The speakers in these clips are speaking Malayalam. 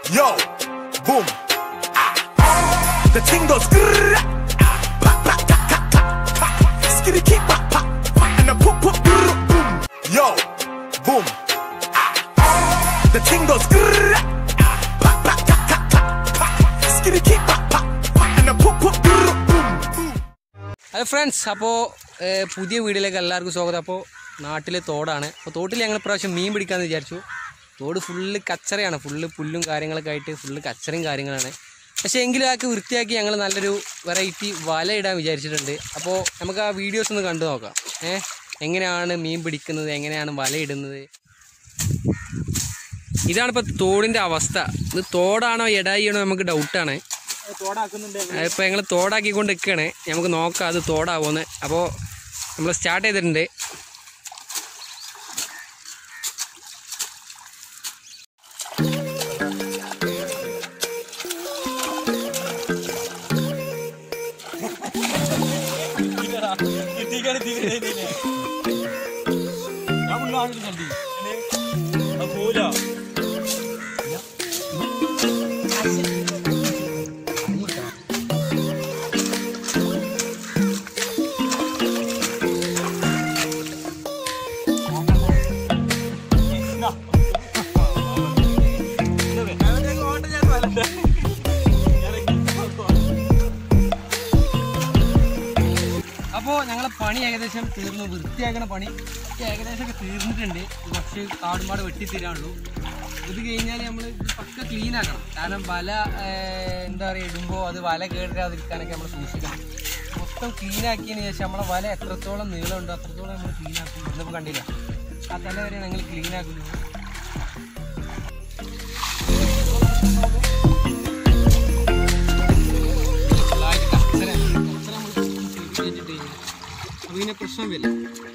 Yo, boom. Ah. The thing goes grrrr. Ah. Pa, pa, ka, ka, ka, ka. Skitty keep pa, pa, pa. And the poop, poop, grrrr, boom. Yo, boom. Ah. The thing goes grrrr. Ah. Pa, pa, ka, ka, ka, ka. Skitty keep pa, pa, pa. And the poop, poop, grrrr, boom, boom. അത് ഫ്രണ്ട്സ് അപ്പോൾ പുതിയ വീഡിയോയിലേക്ക് എല്ലാവർക്കും സ്വാഗതം അപ്പോൾ നാട്ടിലെ തോടാണ് അപ്പോൾ തോട്ടിൽ ഞങ്ങൾ ഇപ്രാവശ്യം മീൻ പിടിക്കാമെന്ന് വിചാരിച്ചു തോട് ഫുള്ള് കച്ചറയാണ് ഫുള്ള് പുല്ലും കാര്യങ്ങളൊക്കെ ആയിട്ട് ഫുള്ള് കച്ചറയും കാര്യങ്ങളാണ് പക്ഷേ എങ്കിലും ആക്കി വൃത്തിയാക്കി ഞങ്ങൾ നല്ലൊരു വെറൈറ്റി വല ഇടാൻ വിചാരിച്ചിട്ടുണ്ട് അപ്പോൾ നമുക്ക് ആ വീഡിയോസ് ഒന്ന് കണ്ടു നോക്കാം ഏ എങ്ങനെയാണ് മീൻ പിടിക്കുന്നത് എങ്ങനെയാണ് വല ഇടുന്നത് ഇതാണിപ്പോൾ തോടിൻ്റെ അവസ്ഥ ഇത് തോടാണോ എടായിയാണോ നമുക്ക് ഡൗട്ടാണ് ഇപ്പോൾ ഞങ്ങൾ തോടാക്കിക്കൊണ്ട് നിൽക്കുകയാണ് നമുക്ക് നോക്കാം അത് തോടാവുമെന്ന് അപ്പോൾ നമ്മൾ സ്റ്റാർട്ട് ചെയ്തിട്ടുണ്ട് അപ്പോൾ ഞങ്ങളെ പണി ഏകദേശം തീർന്നു വൃത്തിയാക്കണ പണി ഏകദേശം ഒക്കെ തീർന്നിട്ടുണ്ട് കുറച്ച് കാടുമാട് വെട്ടിത്തീരാനുള്ളൂ ഇത് കഴിഞ്ഞാൽ നമ്മൾ പക്ക ക്ലീൻ ആക്കണം കാരണം വല ഏർ, എന്താ പറയുക ഇടുമ്പോൾ അത് വല കേടാതിരിക്കാനൊക്കെ നമ്മൾ സൂക്ഷിക്കണം മൊത്തം ക്ലീൻ ആക്കിയതിന് ശേഷം നമ്മളെ വല എത്രത്തോളം നീളമുണ്ടോ അത്രത്തോളം നമ്മൾ ക്ലീൻ ആക്കും ഇന്നിപ്പോൾ കണ്ടില്ല ആ തല വരെ ഞങ്ങൾ ക്ലീൻ ആക്കുന്നു ഫുള്ളായിട്ട് കച്ചറയാണ്. കച്ചറ നമ്മൾ ശരിക്കും വെച്ചിട്ട് അപ്പൊ പിന്നെ പ്രശ്നം വരില്ല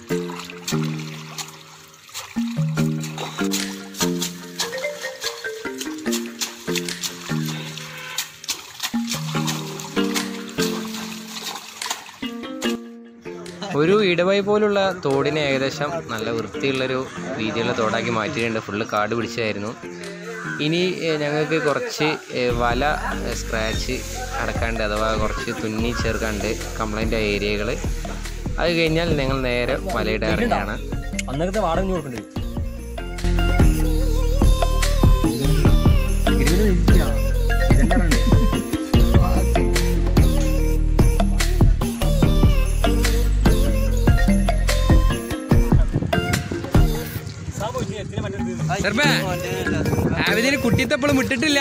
ഒരു ഇടവഴി പോലുള്ള തോടിനെ ഏകദേശം നല്ല വൃത്തിയുള്ളൊരു രീതിയിലുള്ള തോടാക്കി മാറ്റിയിട്ടുണ്ട് ഫുള്ള് കാട് പിടിച്ചായിരുന്നു ഇനി ഏഹ്, ഞങ്ങൾക്ക് കുറച്ച് ഏഹ്, വല ഏഹ്, സ്ക്രാച്ച് അടക്കാണ്ട് അഥവാ കുറച്ച് തുന്നി ചേർക്കാണ്ട് കംപ്ലൈൻ്റ് ആയ ഏരിയകൾ അത് കഴിഞ്ഞാൽ ഞങ്ങൾ നേരെ വലയിടാറുണ്ടാണ് അന്നേരത്തെ വാടക കൊടുക്കണ്ടേ ചെറുപ്പേ ആവിതിന് കുട്ടിത്തപ്പളും വിട്ടിട്ടില്ല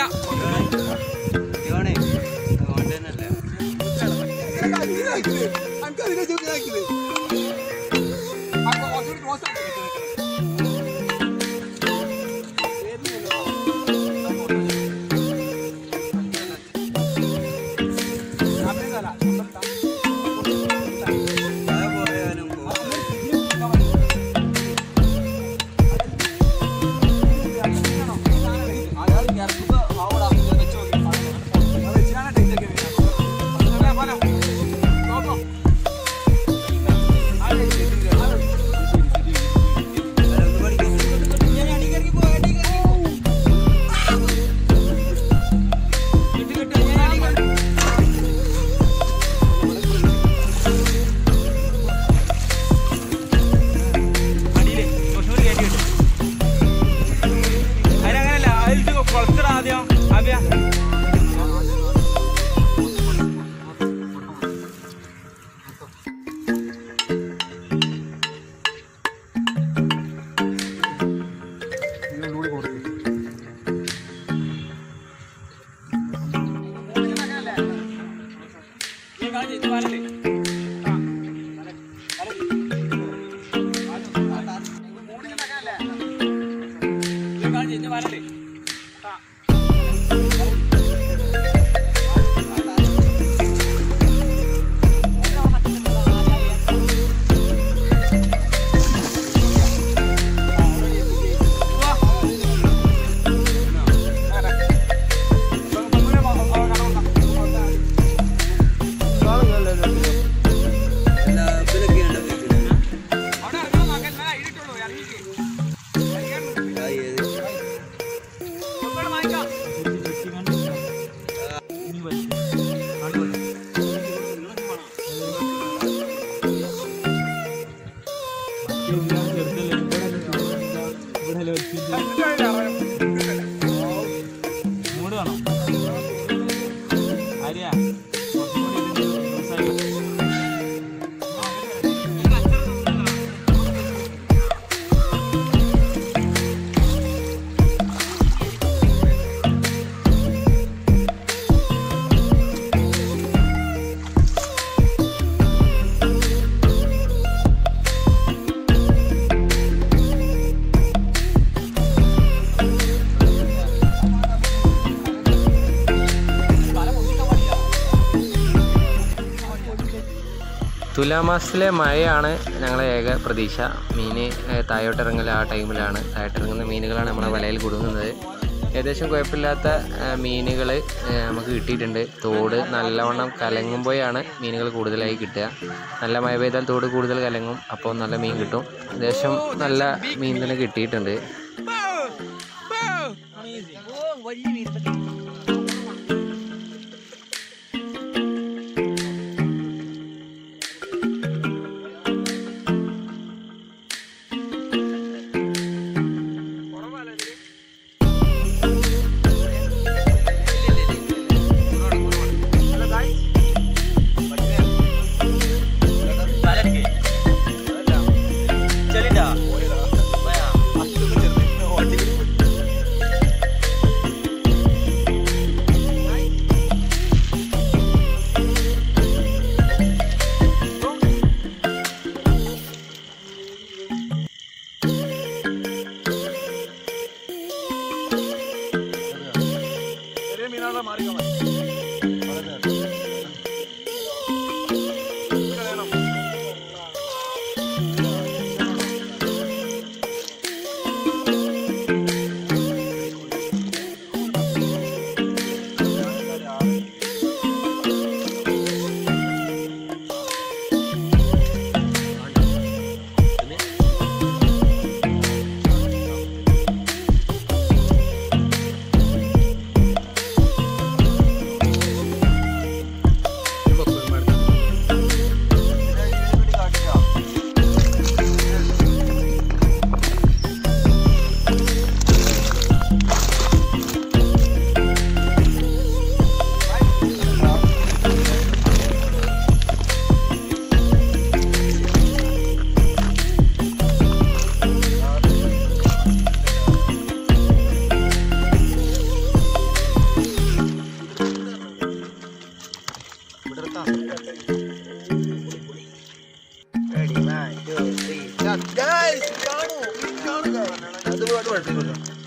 അതിനങ്ങനല്ല അതിൽ കുളത്തിട ആദ്യം ആദ്യ ആ തുലാമാസത്തിലെ മഴയാണ് ഞങ്ങളെ ഏക പ്രതീക്ഷ മീൻ താഴോട്ടിറങ്ങൽ ആ ടൈമിലാണ് താഴോട്ടിറങ്ങുന്ന മീനുകളാണ് നമ്മളെ വലയിൽ കുടുങ്ങുന്നത് ഏകദേശം കുഴപ്പമില്ലാത്ത മീനുകൾ നമുക്ക് കിട്ടിയിട്ടുണ്ട് തോട് നല്ലവണ്ണം കലങ്ങുമ്പോഴാണ് മീനുകൾ കൂടുതലായി കിട്ടുക നല്ല മഴ പെയ്താൽ തോട് കൂടുതൽ കലങ്ങും അപ്പോൾ നല്ല മീൻ കിട്ടും ഏകദേശം നല്ല മീൻ തന്നെ കിട്ടിയിട്ടുണ്ട് Guys, കാണൂ, കാണൂ guys. അത് വേണ്ട കുഴപ്പമില്ല